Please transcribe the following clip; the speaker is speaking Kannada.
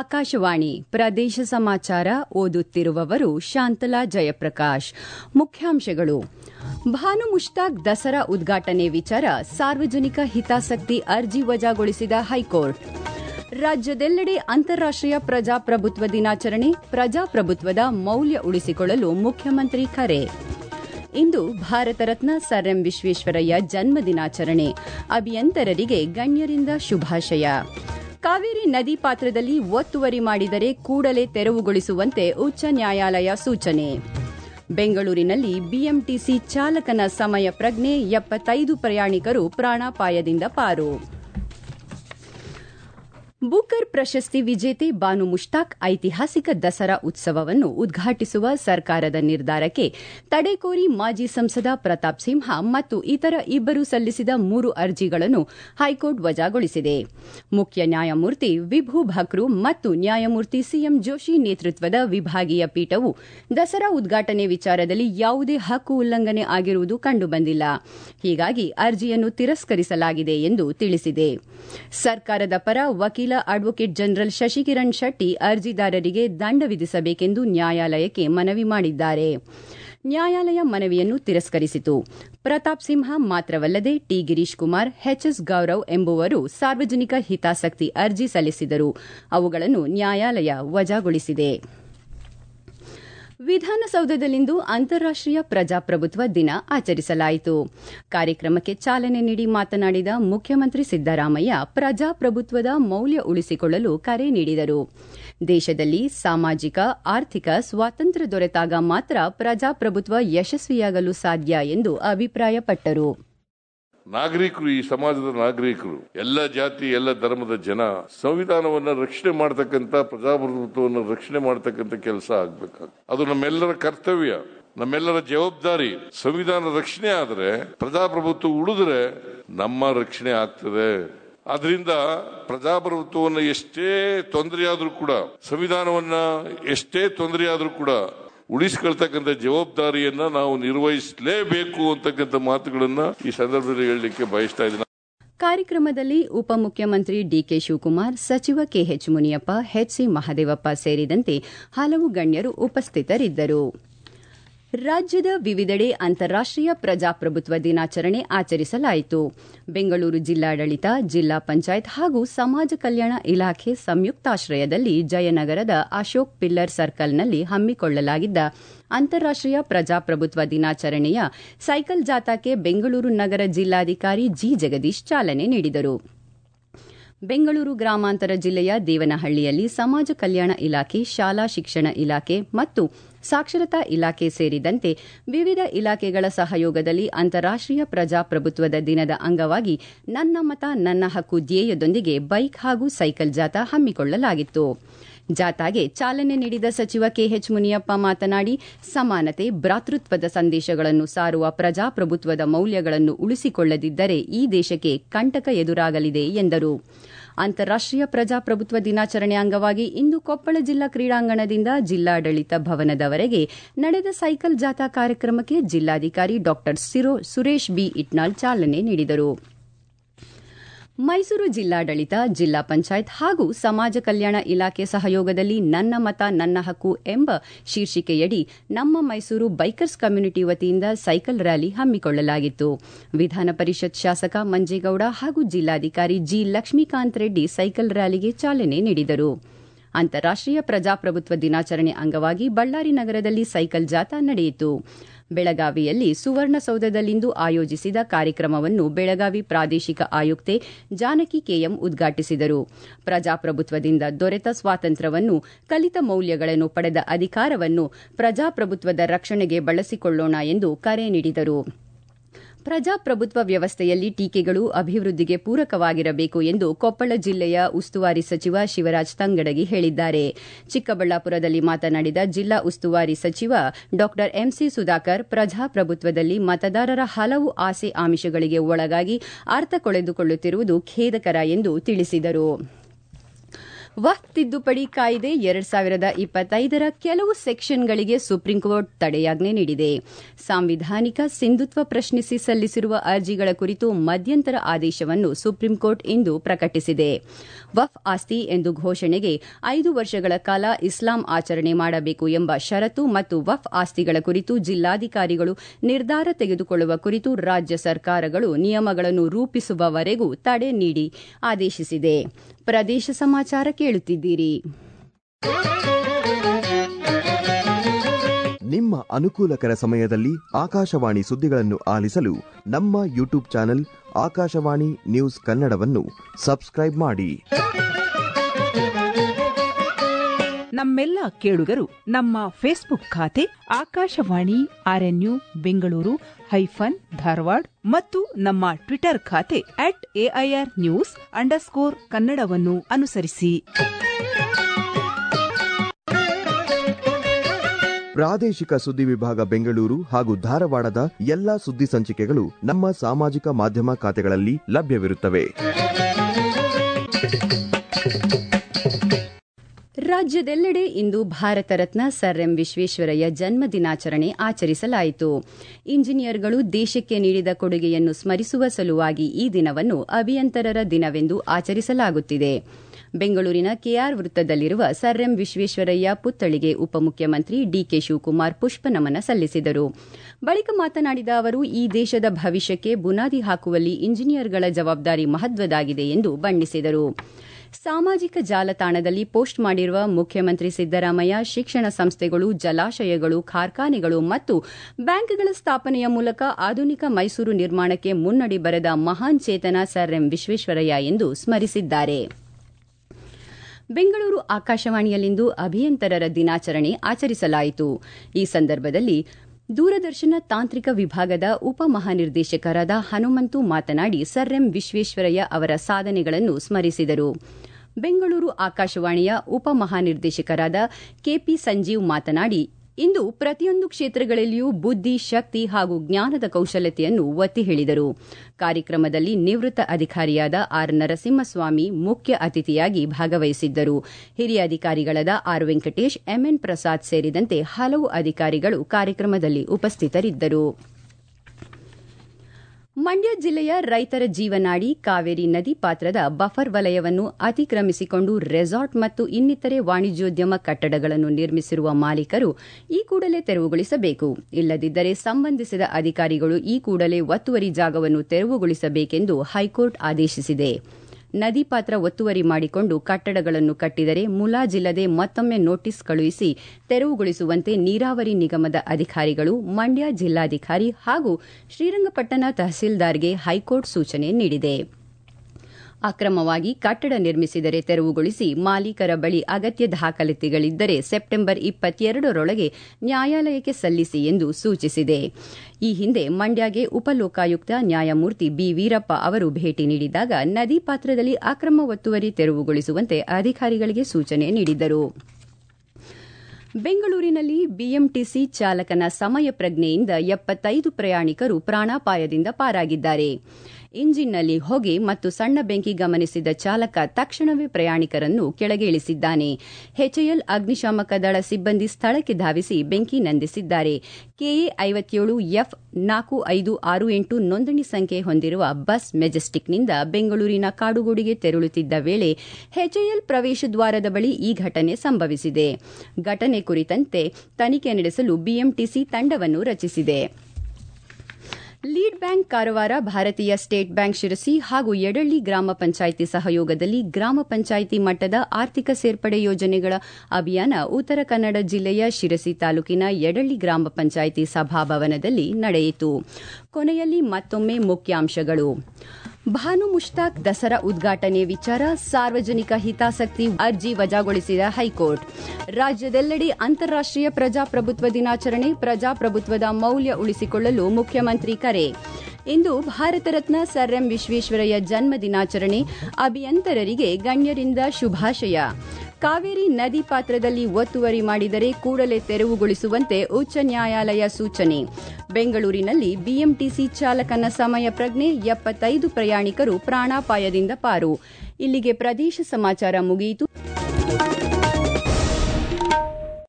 ಆಕಾಶವಾಣಿ ಪ್ರದೇಶ ಸಮಾಚಾರ ಓದುತ್ತಿರುವವರು ಶಾಂತಲಾ ಜಯಪ್ರಕಾಶ್ ಮುಖ್ಯಾಂಶಗಳು ಭಾನು ಮುಷ್ತಾಕ್ ದಸರಾ ಉದ್ಘಾಟನೆ ವಿಚಾರ ಸಾರ್ವಜನಿಕ ಹಿತಾಸಕ್ತಿ ಅರ್ಜಿ ವಜಾಗೊಳಿಸಿದ ಹೈಕೋರ್ಟ್ ರಾಜ್ಯದೆಲ್ಲೆಡೆ ಅಂತಾರಾಷ್ಟೀಯ ಪ್ರಜಾಪ್ರಭುತ್ವ ದಿನಾಚರಣೆ ಪ್ರಜಾಪ್ರಭುತ್ವದ ಮೌಲ್ಯ ಉಳಿಸಿಕೊಳ್ಳಲು ಮುಖ್ಯಮಂತ್ರಿ ಕರೆ ಇಂದು ಭಾರತ ರತ್ನ ಸರ್ ಎಂ ವಿಶ್ವೇಶ್ವರಯ್ಯ ಜನ್ಮ ದಿನಾಚರಣೆ ಅಭಿಯಂತರರಿಗೆ ಗಣ್ಯರಿಂದ ಶುಭಾಶಯ ಕಾವೇರಿ ನದಿ ಪಾತ್ರದಲ್ಲಿ ಒತ್ತುವರಿ ಮಾಡಿದರೆ ಕೂಡಲೇ ತೆರವುಗೊಳಿಸುವಂತೆ ಉಚ್ಚ ನ್ಯಾಯಾಲಯ ಸೂಚನೆ ಬೆಂಗಳೂರಿನಲ್ಲಿ ಬಿಎಂಟಿಸಿ ಚಾಲಕನ ಸಮಯ ಪ್ರಜ್ಞೆ ಎಪ್ಪತ್ತೈದು ಪ್ರಯಾಣಿಕರು ಪ್ರಾಣಾಪಾಯದಿಂದ ಪಾರು ಬೂಕರ್ ಪ್ರಶಸ್ತಿ ವಿಜೇತೆ ಬಾನು ಮುಷ್ತಾಕ್ ಐತಿಹಾಸಿಕ ದಸರಾ ಉತ್ಸವವನ್ನು ಉದ್ಘಾಟಿಸುವ ಸರ್ಕಾರದ ನಿರ್ಧಾರಕ್ಕೆ ತಡೆ ಕೋರಿ ಮಾಜಿ ಸಂಸದ ಪ್ರತಾಪ್ ಸಿಂಹ ಮತ್ತು ಇತರ ಇಬ್ಬರು ಸಲ್ಲಿಸಿದ ಮೂರು ಅರ್ಜಿಗಳನ್ನು ಹೈಕೋರ್ಟ್ ವಜಾಗೊಳಿಸಿದೆ ಮುಖ್ಯ ನ್ಯಾಯಮೂರ್ತಿ ವಿಭು ಭಕ್ರು ಮತ್ತು ನ್ಯಾಯಮೂರ್ತಿ ಸಿಎಂ ಜೋಶಿ ನೇತೃತ್ವದ ವಿಭಾಗೀಯ ಪೀಠವು ದಸರಾ ಉದ್ಘಾಟನೆ ವಿಚಾರದಲ್ಲಿ ಯಾವುದೇ ಹಕ್ಕು ಉಲ್ಲಂಘನೆ ಆಗಿರುವುದು ಕಂಡುಬಂದಿಲ್ಲ ಹೀಗಾಗಿ ಅರ್ಜಿಯನ್ನು ತಿರಸ್ಕರಿಸಲಾಗಿದೆ ಎಂದು ತಿಳಿಸಿದೆ ಸರ್ಕಾರದ ಪರ ವಕೀಲ ಅಡ್ವೊಕೇಟ್ ಜನರಲ್ ಶಶಿಕಿರಣ್ ಶೆಟ್ಟಿ ಅರ್ಜಿದಾರರಿಗೆ ದಂಡ ವಿಧಿಸಬೇಕೆಂದು ನ್ಯಾಯಾಲಯಕ್ಕೆ ಮನವಿ ಮಾಡಿದ್ದಾರೆ ನ್ಯಾಯಾಲಯ ಮನವಿಯನ್ನು ತಿರಸ್ಕರಿಸಿತು ಪ್ರತಾಪ್ ಸಿಂಹ ಮಾತ್ರವಲ್ಲದೆ ಟಿ ಗಿರೀಶ್ ಕುಮಾರ್ ಎಚ್ಎಸ್ ಗೌರವ್ ಎಂಬುವರು ಸಾರ್ವಜನಿಕ ಹಿತಾಸಕ್ತಿ ಅರ್ಜಿ ಸಲ್ಲಿಸಿದರು ಅವುಗಳನ್ನು ನ್ಯಾಯಾಲಯ ವಜಾಗೊಳಿಸಿದೆ ವಿಧಾನಸೌಧದಲ್ಲಿಂದು ಅಂತಾರಾಷ್ಟೀಯ ಪ್ರಜಾಪ್ರಭುತ್ವ ದಿನ ಆಚರಿಸಲಾಯಿತು ಕಾರ್ಯಕ್ರಮಕ್ಕೆ ಚಾಲನೆ ನೀಡಿ ಮಾತನಾಡಿದ ಮುಖ್ಯಮಂತ್ರಿ ಸಿದ್ದರಾಮಯ್ಯ ಪ್ರಜಾಪ್ರಭುತ್ವದ ಮೌಲ್ಯ ಉಳಿಸಿಕೊಳ್ಳಲು ಕರೆ ನೀಡಿದರು ದೇಶದಲ್ಲಿ ಸಾಮಾಜಿಕ ಆರ್ಥಿಕ ಸ್ವಾತಂತ್ರ್ಯ ದೊರೆತಾಗ ಮಾತ್ರ ಪ್ರಜಾಪ್ರಭುತ್ವ ಯಶಸ್ವಿಯಾಗಲು ಸಾಧ್ಯ ಎಂದು ಅಭಿಪ್ರಾಯಪಟ್ಟರು ನಾಗರಿಕರು ಈ ಸಮಾಜದ ನಾಗರಿಕರು ಎಲ್ಲ ಜಾತಿ ಎಲ್ಲ ಧರ್ಮದ ಜನ ಸಂವಿಧಾನವನ್ನ ರಕ್ಷಣೆ ಮಾಡತಕ್ಕಂತ ಪ್ರಜಾಪ್ರಭುತ್ವವನ್ನು ರಕ್ಷಣೆ ಮಾಡತಕ್ಕಂತ ಕೆಲಸ ಆಗ್ಬೇಕಾಗ್ತದೆ ಅದು ನಮ್ಮೆಲ್ಲರ ಕರ್ತವ್ಯ ನಮ್ಮೆಲ್ಲರ ಜವಾಬ್ದಾರಿ ಸಂವಿಧಾನ ರಕ್ಷಣೆ ಆದ್ರೆ ಪ್ರಜಾಪ್ರಭುತ್ವ ಉಳಿದ್ರೆ ನಮ್ಮ ರಕ್ಷಣೆ ಆಗ್ತದೆ ಆದ್ರಿಂದ ಪ್ರಜಾಪ್ರಭುತ್ವವನ್ನು ಎಷ್ಟೇ ತೊಂದರೆ ಆದ್ರೂ ಕೂಡ ಸಂವಿಧಾನವನ್ನ ಎಷ್ಟೇ ತೊಂದರೆ ಆದ್ರೂ ಕೂಡ ಉಳಿಸ್ಕೊಳ್ತಕ್ಕಂಥ ಜವಾಬ್ದಾರಿಯನ್ನ ನಾವು ನಿರ್ವಹಿಸಲೇಬೇಕು ಅಂತಕ್ಕಂಥ ಮಾತುಗಳನ್ನ ಈ ಸಂದರ್ಭದಲ್ಲಿ ಹೇಳಲಿಕ್ಕೆ ಬಯಸ್ತಾ ಇದ್ದೀನಿ ಕಾರ್ಯಕ್ರಮದಲ್ಲಿ ಉಪಮುಖ್ಯಮಂತ್ರಿ ಡಿಕೆ ಶಿವಕುಮಾರ್ ಸಚಿವ ಕೆಎಚ್ ಮುನಿಯಪ್ಪ ಎಚ್ಸಿ ಮಹದೇವಪ್ಪ ಸೇರಿದಂತೆ ಹಲವು ಗಣ್ಯರು ಉಪಸ್ಥಿತರಿದ್ದರು ರಾಜ್ಯದ ವಿವಿಧೆಡೆ ಅಂತಾರಾಷ್ಟೀಯ ಪ್ರಜಾಪ್ರಭುತ್ವ ದಿನಾಚರಣೆ ಆಚರಿಸಲಾಯಿತು ಬೆಂಗಳೂರು ಜಿಲ್ಲಾಡಳಿತ ಜಿಲ್ಲಾ ಪಂಚಾಯತ್ ಹಾಗೂ ಸಮಾಜ ಕಲ್ಯಾಣ ಇಲಾಖೆ ಸಂಯುಕ್ತಾಶ್ರಯದಲ್ಲಿ ಜಯನಗರದ ಅಶೋಕ್ ಪಿಲ್ಲರ್ ಸರ್ಕಲ್ನಲ್ಲಿ ಹಮ್ಮಿಕೊಳ್ಳಲಾಗಿದ್ದ ಅಂತಾರಾಷ್ಟೀಯ ಪ್ರಜಾಪ್ರಭುತ್ವ ದಿನಾಚರಣೆಯ ಸೈಕಲ್ ಜಾಥಾಕ್ಕೆ ಬೆಂಗಳೂರು ನಗರ ಜಿಲ್ಲಾಧಿಕಾರಿ ಜಿ ಜಗದೀಶ್ ಚಾಲನೆ ನೀಡಿದರು ಬೆಂಗಳೂರು ಗ್ರಾಮಾಂತರ ಜಿಲ್ಲೆಯ ದೇವನಹಳ್ಳಿಯಲ್ಲಿ ಸಮಾಜ ಕಲ್ಯಾಣ ಇಲಾಖೆ ಶಾಲಾ ಶಿಕ್ಷಣ ಇಲಾಖೆ ಮತ್ತು ಸಾಕ್ಷರತಾ ಇಲಾಖೆ ಸೇರಿದಂತೆ ವಿವಿಧ ಇಲಾಖೆಗಳ ಸಹಯೋಗದಲ್ಲಿ ಅಂತಾರಾಷ್ಟೀಯ ಪ್ರಜಾಪ್ರಭುತ್ವದ ದಿನದ ಅಂಗವಾಗಿ ನನ್ನ ಮತ ನನ್ನ ಹಕ್ಕು ಧ್ಯೇಯದೊಂದಿಗೆ ಬೈಕ್ ಹಾಗೂ ಸೈಕಲ್ ಜಾಥಾ ಹಮ್ಮಿಕೊಳ್ಳಲಾಗಿತ್ತು ಜಾಥಾಗೆ ಚಾಲನೆ ನೀಡಿದ ಸಚಿವ ಕೆಎಚ್ ಮುನಿಯಪ್ಪ ಮಾತನಾಡಿ ಸಮಾನತೆ ಭ್ರಾತೃತ್ವದ ಸಂದೇಶಗಳನ್ನು ಸಾರುವ ಪ್ರಜಾಪ್ರಭುತ್ವದ ಮೌಲ್ಯಗಳನ್ನು ಉಳಿಸಿಕೊಳ್ಳದಿದ್ದರೆ ಈ ದೇಶಕ್ಕೆ ಕಂಟಕ ಎದುರಾಗಲಿದೆ ಎಂದರು ಅಂತಾರಾಷ್ಟೀಯ ಪ್ರಜಾಪ್ರಭುತ್ವ ದಿನಾಚರಣೆ ಅಂಗವಾಗಿ ಇಂದು ಕೊಪ್ಪಳ ಜಿಲ್ಲಾ ಕ್ರೀಡಾಂಗಣದಿಂದ ಜಿಲ್ಲಾಡಳಿತ ಭವನದವರೆಗೆ ನಡೆದ ಸೈಕಲ್ ಜಾಥಾ ಕಾರ್ಯಕ್ರಮಕ್ಕೆ ಜಿಲ್ಲಾಧಿಕಾರಿ ಡಾ ಸುರೇಶ್ ಬಿ ಇಟ್ನಾಳ್ ಚಾಲನೆ ನೀಡಿದರು ಮೈಸೂರು ಜಿಲ್ಲಾಡಳಿತ ಜಿಲ್ಲಾ ಪಂಚಾಯತ್ ಹಾಗೂ ಸಮಾಜ ಕಲ್ಯಾಣ ಇಲಾಖೆ ಸಹಯೋಗದಲ್ಲಿ ನನ್ನ ಮತ ನನ್ನ ಹಕ್ಕು ಎಂಬ ಶೀರ್ಷಿಕೆಯಡಿ ನಮ್ಮ ಮೈಸೂರು ಬೈಕರ್ಸ್ ಕಮ್ಯುನಿಟಿ ವತಿಯಿಂದ ಸೈಕಲ್ ರ್ಯಾಲಿ ಹಮ್ಮಿಕೊಳ್ಳಲಾಗಿತ್ತು ವಿಧಾನ ಪರಿಷತ್ ಶಾಸಕ ಮಂಜೇಗೌಡ ಹಾಗೂ ಜಿಲ್ಲಾಧಿಕಾರಿ ಜಿ ಲಕ್ಷ್ಮೀಕಾಂತ್ ರೆಡ್ಡಿ ಸೈಕಲ್ ರ್ಯಾಲಿಗೆ ಚಾಲನೆ ನೀಡಿದರು ಅಂತಾರಾಷ್ಟೀಯ ಪ್ರಜಾಪ್ರಭುತ್ವ ದಿನಾಚರಣೆ ಅಂಗವಾಗಿ ಬಳ್ಳಾರಿ ನಗರದಲ್ಲಿ ಸೈಕಲ್ ಜಾಥಾ ನಡೆಯಿತು ಬೆಳಗಾವಿಯಲ್ಲಿ ಸುವರ್ಣಸೌಧದಲ್ಲಿಂದು ಆಯೋಜಿಸಿದ ಕಾರ್ಯಕ್ರಮವನ್ನು ಬೆಳಗಾವಿ ಪ್ರಾದೇಶಿಕ ಆಯುಕ್ತೆ ಜಾನಕಿ ಕೆಎಂ ಉದ್ಘಾಟಿಸಿದರು ಪ್ರಜಾಪ್ರಭುತ್ವದಿಂದ ದೊರೆತ ಸ್ವಾತಂತ್ರ್ಯವನ್ನು ಕಲಿತ ಮೌಲ್ಯಗಳನ್ನು ಪಡೆದ ಅಧಿಕಾರವನ್ನು ಪ್ರಜಾಪ್ರಭುತ್ವದ ರಕ್ಷಣೆಗೆ ಬಳಸಿಕೊಳ್ಳೋಣ ಎಂದು ಕರೆ ನೀಡಿದರು ಪ್ರಜಾಪ್ರಭುತ್ವ ವ್ಯವಸ್ಥೆಯಲ್ಲಿ ಟೀಕೆಗಳು ಅಭಿವೃದ್ಧಿಗೆ ಪೂರಕವಾಗಿರಬೇಕು ಎಂದು ಕೊಪ್ಪಳ ಜಿಲ್ಲೆಯ ಉಸ್ತುವಾರಿ ಸಚಿವ ಶಿವರಾಜ್ ತಂಗಡಗಿ ಹೇಳಿದ್ದಾರೆ ಚಿಕ್ಕಬಳ್ಳಾಪುರದಲ್ಲಿ ಮಾತನಾಡಿದ ಜಿಲ್ಲಾ ಉಸ್ತುವಾರಿ ಸಚಿವ ಡಾ ಎಂಸಿ ಸುಧಾಕರ್ ಪ್ರಜಾಪ್ರಭುತ್ವದಲ್ಲಿ ಮತದಾರರ ಹಲವು ಆಸೆ ಆಮಿಷಗಳಿಗೆ ಒಳಗಾಗಿ ಅರ್ಥ ಕಳೆದುಕೊಳ್ಳುತ್ತಿರುವುದು ಖೇದಕರ ಎಂದು ತಿಳಿಸಿದರು ವಕ್ಫ್ ತಿದ್ದುಪಡಿ ಕಾಯ್ದೆ ಎರಡ್ ಸಾವಿರದ ಇಪ್ಪತ್ತೈದರ ಕೆಲವು ಸೆಕ್ಷನ್ಗಳಿಗೆ ಸುಪ್ರೀಂಕೋರ್ಟ್ ತಡೆಯಾಜ್ಞೆ ನೀಡಿದೆ ಸಾಂವಿಧಾನಿಕ ಸಿಂಧುತ್ವ ಪ್ರಶ್ನಿಸಿ ಸಲ್ಲಿಸಿರುವ ಅರ್ಜಿಗಳ ಕುರಿತು ಮಧ್ಯಂತರ ಆದೇಶವನ್ನು ಸುಪ್ರೀಂಕೋರ್ಟ್ ಇಂದು ಪ್ರಕಟಿಸಿದೆ ವಫ್ ಆಸ್ತಿ ಎಂದು ಘೋಷಣೆಗೆ ಐದು ವರ್ಷಗಳ ಕಾಲ ಇಸ್ಲಾಂ ಆಚರಣೆ ಮಾಡಬೇಕು ಎಂಬ ಷರತ್ತು ಮತ್ತು ವಫ್ ಆಸ್ತಿಗಳ ಕುರಿತು ಜಿಲ್ಲಾಧಿಕಾರಿಗಳು ನಿರ್ಧಾರ ತೆಗೆದುಕೊಳ್ಳುವ ಕುರಿತು ರಾಜ್ಯ ಸರ್ಕಾರಗಳು ನಿಯಮಗಳನ್ನು ರೂಪಿಸುವವರೆಗೂ ತಡೆ ನೀಡಿ ಆದೇಶಿಸಿದೆ ಪ್ರದೇಶ ಸಮಾಚಾರ ಕೇಳುತ್ತಿದ್ದೀರಿ ನಿಮ್ಮ ಅನುಕೂಲಕರ ಸಮಯದಲ್ಲಿ ಆಕಾಶವಾಣಿ ಸುದ್ದಿಗಳನ್ನು ಆಲಿಸಲು ನಮ್ಮ ಯೂಟ್ಯೂಬ್ ಚಾನೆಲ್ ಆಕಾಶವಾಣಿ ನ್ಯೂಸ್ ಕನ್ನಡವನ್ನು ಸಬ್ಸ್ಕ್ರೈಬ್ ಮಾಡಿ ನಮ್ಮೆಲ್ಲ ಕೇಳುಗರು ನಮ್ಮ ಫೇಸ್ಬುಕ್ ಖಾತೆ ಆಕಾಶವಾಣಿ ಆರ್ಎನ್ಯು ಬೆಂಗಳೂರು ಹೈಫನ್ ಧಾರವಾಡ ಮತ್ತು ನಮ್ಮ ಟ್ವಿಟರ್ ಖಾತೆ ಅಟ್ ಎಐಆರ್ ನ್ಯೂಸ್ ಅಂಡರ್ಸ್ಕೋರ್ ಕನ್ನಡವನ್ನು ಅನುಸರಿಸಿ ಪ್ರಾದೇಶಿಕ ಸುದ್ದಿ ವಿಭಾಗ ಬೆಂಗಳೂರು ಹಾಗೂ ಧಾರವಾಡದ ಎಲ್ಲಾ ಸುದ್ದಿ ಸಂಚಿಕೆಗಳು ನಮ್ಮ ಸಾಮಾಜಿಕ ಮಾಧ್ಯಮ ಖಾತೆಗಳಲ್ಲಿ ಲಭ್ಯವಿರುತ್ತವೆ ರಾಜ್ಯದೆಲ್ಲೆಡೆ ಇಂದು ಭಾರತ ರತ್ನ ಸರ್ ಎಂ ವಿಶ್ವೇಶ್ವರಯ್ಯ ಜನ್ಮ ದಿನಾಚರಣೆ ಆಚರಿಸಲಾಯಿತು ಇಂಜಿನಿಯರ್ಗಳು ದೇಶಕ್ಕೆ ನೀಡಿದ ಕೊಡುಗೆಯನ್ನು ಸ್ಮರಿಸುವ ಸಲುವಾಗಿ ಈ ದಿನವನ್ನು ಅಭಿಯಂತರರ ದಿನವೆಂದು ಆಚರಿಸಲಾಗುತ್ತಿದೆ ಬೆಂಗಳೂರಿನ ಕೆಆರ್ ವೃತ್ತದಲ್ಲಿರುವ ಸರ್ ಎಂ ವಿಶ್ವೇಶ್ವರಯ್ಯ ಪುತ್ಥಳಿಗೆ ಉಪಮುಖ್ಯಮಂತ್ರಿ ಡಿಕೆ ಶಿವಕುಮಾರ್ ಪುಷ್ಪನಮನ ಸಲ್ಲಿಸಿದರು ಬಳಿಕ ಮಾತನಾಡಿದ ಅವರು ಈ ದೇಶದ ಭವಿಷ್ಯಕ್ಕೆ ಬುನಾದಿ ಹಾಕುವಲ್ಲಿ ಇಂಜಿನಿಯರ್ಗಳ ಜವಾಬ್ದಾರಿ ಮಹತ್ವದಾಗಿದೆ ಎಂದು ಬಣ್ಣಿಸಿದರು ಸಾಮಾಜಿಕ ಜಾಲತಾಣದಲ್ಲಿ ಪೋಸ್ಟ್ ಮಾಡಿರುವ ಮುಖ್ಯಮಂತ್ರಿ ಸಿದ್ದರಾಮಯ್ಯ ಶಿಕ್ಷಣ ಸಂಸ್ಥೆಗಳು ಜಲಾಶಯಗಳು ಕಾರ್ಖಾನೆಗಳು ಮತ್ತು ಬ್ಯಾಂಕ್ಗಳ ಸ್ಥಾಪನೆಯ ಮೂಲಕ ಆಧುನಿಕ ಮೈಸೂರು ನಿರ್ಮಾಣಕ್ಕೆ ಮುನ್ನಡಿ ಬರೆದ ಮಹಾನ್ ಚೇತನ ಸರ್ ಎಂ ವಿಶ್ವೇಶ್ವರಯ್ಯ ಎಂದು ಸ್ಮರಿಸಿದ್ದಾರೆ ಬೆಂಗಳೂರು ಆಕಾಶವಾಣಿಯಲ್ಲಿಂದು ಅಭಿಯಂತರರ ದಿನಾಚರಣೆ ಆಚರಿಸಲಾಯಿತು ಈ ಸಂದರ್ಭದಲ್ಲಿ ದೂರದರ್ಶನ ತಾಂತ್ರಿಕ ವಿಭಾಗದ ಉಪಮಹಾನಿರ್ದೇಶಕರಾದ ಹನುಮಂತು ಮಾತನಾಡಿ ಸರ್ ಎಂ ವಿಶ್ವೇಶ್ವರಯ್ಯ ಅವರ ಸಾಧನೆಗಳನ್ನು ಸ್ಮರಿಸಿದರು ಬೆಂಗಳೂರು ಆಕಾಶವಾಣಿಯ ಉಪಮಹಾನಿರ್ದೇಶಕರಾದ ಕೆಪಿ ಸಂಜೀವ್ ಮಾತನಾಡಿ ಇಂದು ಪ್ರತಿಯೊಂದು ಕ್ಷೇತ್ರಗಳಲ್ಲಿಯೂ ಬುದ್ಧಿ ಶಕ್ತಿ ಹಾಗೂ ಜ್ಞಾನದ ಕೌಶಲ್ಯತೆಯನ್ನು ಒತ್ತಿ ಹೇಳಿದರು ಕಾರ್ಯಕ್ರಮದಲ್ಲಿ ನಿವೃತ್ತ ಅಧಿಕಾರಿಯಾದ ಆರ್ ನರಸಿಂಹಸ್ವಾಮಿ ಮುಖ್ಯ ಅತಿಥಿಯಾಗಿ ಭಾಗವಹಿಸಿದ್ದರು ಹಿರಿಯ ಅಧಿಕಾರಿಗಳಾದ ಆರ್ ವೆಂಕಟೇಶ್ ಎಂಎನ್ ಪ್ರಸಾದ್ ಸೇರಿದಂತೆ ಹಲವು ಅಧಿಕಾರಿಗಳು ಕಾರ್ಯಕ್ರಮದಲ್ಲಿ ಉಪಸ್ಥಿತರಿದ್ದರು ಮಂಡ್ಯ ಜಿಲ್ಲೆಯ ರೈತರ ಜೀವನಾಡಿ ಕಾವೇರಿ ನದಿ ಪಾತ್ರದ ಬಫರ್ ವಲಯವನ್ನು ಅತಿಕ್ರಮಿಸಿಕೊಂಡು ರೆಸಾರ್ಟ್ ಮತ್ತು ಇನ್ನಿತರೆ ವಾಣಿಜ್ಯೋದ್ಯಮ ಕಟ್ಟಡಗಳನ್ನು ನಿರ್ಮಿಸಿರುವ ಮಾಲೀಕರು ಈ ಕೂಡಲೇ ತೆರವುಗೊಳಿಸಬೇಕು ಇಲ್ಲದಿದ್ದರೆ ಸಂಬಂಧಿಸಿದ ಅಧಿಕಾರಿಗಳು ಈ ಕೂಡಲೇ ಒತ್ತುವರಿ ಜಾಗವನ್ನು ತೆರವುಗೊಳಿಸಬೇಕೆಂದು ಹೈಕೋರ್ಟ್ ಆದೇಶಿಸಿದೆ ನದಿ ಪಾತ್ರ ಒತ್ತುವರಿ ಮಾಡಿಕೊಂಡು ಕಟ್ಟಡಗಳನ್ನು ಕಟ್ಟಿದರೆ ಮುಲಾಜಿಲ್ಲದೆ ಮತ್ತೊಮ್ಮೆ ನೋಟಿಸ್ ಕಳುಹಿಸಿ ತೆರವುಗೊಳಿಸುವಂತೆ ನೀರಾವರಿ ನಿಗಮದ ಅಧಿಕಾರಿಗಳು ಮಂಡ್ಯ ಜಿಲ್ಲಾಧಿಕಾರಿ ಹಾಗೂ ಶ್ರೀರಂಗಪಟ್ಟಣ ತಹಸೀಲ್ದಾರ್ಗೆ ಹೈಕೋರ್ಟ್ ಸೂಚನೆ ನೀಡಿದೆ ಅಕ್ರಮವಾಗಿ ಕಟ್ಟಡ ನಿರ್ಮಿಸಿದರೆ ತೆರವುಗೊಳಿಸಿ ಮಾಲೀಕರ ಬಳಿ ಅಗತ್ಯ ದಾಖಲಾತಿಗಳಿದ್ದರೆ ಸೆಪ್ಟೆಂಬರ್ ಇಪ್ಪತ್ತೆರಡರೊಳಗೆ ನ್ಯಾಯಾಲಯಕ್ಕೆ ಸಲ್ಲಿಸಿ ಎಂದು ಸೂಚಿಸಿದೆ ಈ ಹಿಂದೆ ಮಂಡ್ಯಗೆ ಉಪಲೋಕಾಯುಕ್ತ ನ್ಯಾಯಮೂರ್ತಿ ಬಿ ವೀರಪ್ಪ ಅವರು ಭೇಟಿ ನೀಡಿದಾಗ ನದಿ ಪಾತ್ರದಲ್ಲಿ ಅಕ್ರಮ ಒತ್ತುವರಿ ತೆರವುಗೊಳಿಸುವಂತೆ ಅಧಿಕಾರಿಗಳಿಗೆ ಸೂಚನೆ ನೀಡಿದ್ದರು ಬೆಂಗಳೂರಿನಲ್ಲಿ ಬಿಎಂಟಿಸಿ ಚಾಲಕನ ಸಮಯ ಪ್ರಜ್ಞೆಯಿಂದ ಎಪ್ಪತ್ತೈದು ಪ್ರಯಾಣಿಕರು ಪ್ರಾಣಾಪಾಯದಿಂದ ಪಾರಾಗಿದ್ದಾರೆ ಇಂಜಿನ್ನಲ್ಲಿ ಹೊಗೆ ಮತ್ತು ಸಣ್ಣ ಬೆಂಕಿ ಗಮನಿಸಿದ ಚಾಲಕ ತಕ್ಷಣವೇ ಪ್ರಯಾಣಿಕರನ್ನು ಕೆಳಗೆ ಇಳಿಸಿದ್ದಾನೆ ಎಚ್ಎಎಲ್ ಅಗ್ನಿಶಾಮಕ ದಳ ಸಿಬ್ಬಂದಿ ಸ್ಥಳಕ್ಕೆ ಧಾವಿಸಿ ಬೆಂಕಿ ನಂದಿಸಿದ್ದಾರೆ ಕೆಎ ಐವತ್ತೇಳು ಎಫ್ ನಾಲ್ಕು ಐದು ಆರು ಎಂಟು ನೋಂದಣಿ ಸಂಖ್ಯೆ ಹೊಂದಿರುವ ಬಸ್ ಮೆಜೆಸ್ಟಿಕ್ನಿಂದ ಬೆಂಗಳೂರಿನ ಕಾಡುಗೋಡಿಗೆ ತೆರಳುತ್ತಿದ್ದ ವೇಳೆ ಎಚ್ಎಎಲ್ ಪ್ರವೇಶ ದ್ವಾರದ ಬಳಿ ಈ ಘಟನೆ ಸಂಭವಿಸಿದೆ ಘಟನೆ ಕುರಿತಂತೆ ತನಿಖೆ ನಡೆಸಲು ಬಿಎಂಟಿಸಿ ತಂಡವನ್ನು ರಚಿಸಿದೆ ಲೀಡ್ ಬ್ಯಾಂಕ್ ಕಾರವಾರ ಭಾರತೀಯ ಸ್ಟೇಟ್ ಬ್ಯಾಂಕ್ ಶಿರಸಿ ಹಾಗೂ ಯಡಳ್ಳಿ ಗ್ರಾಮ ಪಂಚಾಯಿತಿ ಸಹಯೋಗದಲ್ಲಿ ಗ್ರಾಮ ಪಂಚಾಯಿತಿ ಮಟ್ಟದ ಆರ್ಥಿಕ ಸೇರ್ಪಡೆ ಯೋಜನೆಗಳ ಅಭಿಯಾನ ಉತ್ತರ ಕನ್ನಡ ಜಿಲ್ಲೆಯ ಶಿರಸಿ ತಾಲೂಕಿನ ಯಡಳ್ಳಿ ಗ್ರಾಮ ಪಂಚಾಯಿತಿ ಸಭಾಭವನದಲ್ಲಿ ನಡೆಯಿತು ಕೊನೆಯಲ್ಲಿ ಮತ್ತೊಮ್ಮೆ ಮುಖ್ಯಾಂಶಗಳು ಭಾನು ಮುಷ್ತಾಕ್ ದಸರಾ ಉದ್ಘಾಟನೆ ವಿಚಾರ ಸಾರ್ವಜನಿಕ ಹಿತಾಸಕ್ತಿ ಅರ್ಜಿ ವಜಾಗೊಳಿಸಿದ ಹೈಕೋರ್ಟ್ ರಾಜ್ಯದೆಲ್ಲೆಡೆ ಅಂತಾರಾಷ್ಟೀಯ ಪ್ರಜಾಪ್ರಭುತ್ವ ದಿನಾಚರಣೆ ಪ್ರಜಾಪ್ರಭುತ್ವದ ಮೌಲ್ಯ ಉಳಿಸಿಕೊಳ್ಳಲು ಮುಖ್ಯಮಂತ್ರಿ ಕರೆ ಇಂದು ಭಾರತ ರತ್ನ ಸರ್ ಎಂ ವಿಶ್ವೇಶ್ವರಯ್ಯ ಜನ್ಮ ದಿನಾಚರಣೆ ಅಭಿಯಂತರರಿಗೆ ಗಣ್ಯರಿಂದ ಶುಭಾಶಯ ಕಾವೇರಿ ನದಿ ಪಾತ್ರದಲ್ಲಿ ಒತ್ತುವರಿ ಮಾಡಿದರೆ ಕೂಡಲೇ ತೆರವುಗೊಳಿಸುವಂತೆ ಉಚ್ಚ ನ್ಯಾಯಾಲಯ ಸೂಚನೆ ಬೆಂಗಳೂರಿನಲ್ಲಿ ಬಿಎಂಟಿಸಿ ಚಾಲಕನ ಸಮಯ ಪ್ರಜ್ಞೆ ಎಪ್ಪತ್ತೈದು ಪ್ರಯಾಣಿಕರು ಪ್ರಾಣಾಪಾಯದಿಂದ ಪಾರು ಇಲ್ಲಿಗೆ ಪ್ರದೇಶ ಸಮಾಚಾರ ಮುಗಿಯಿತು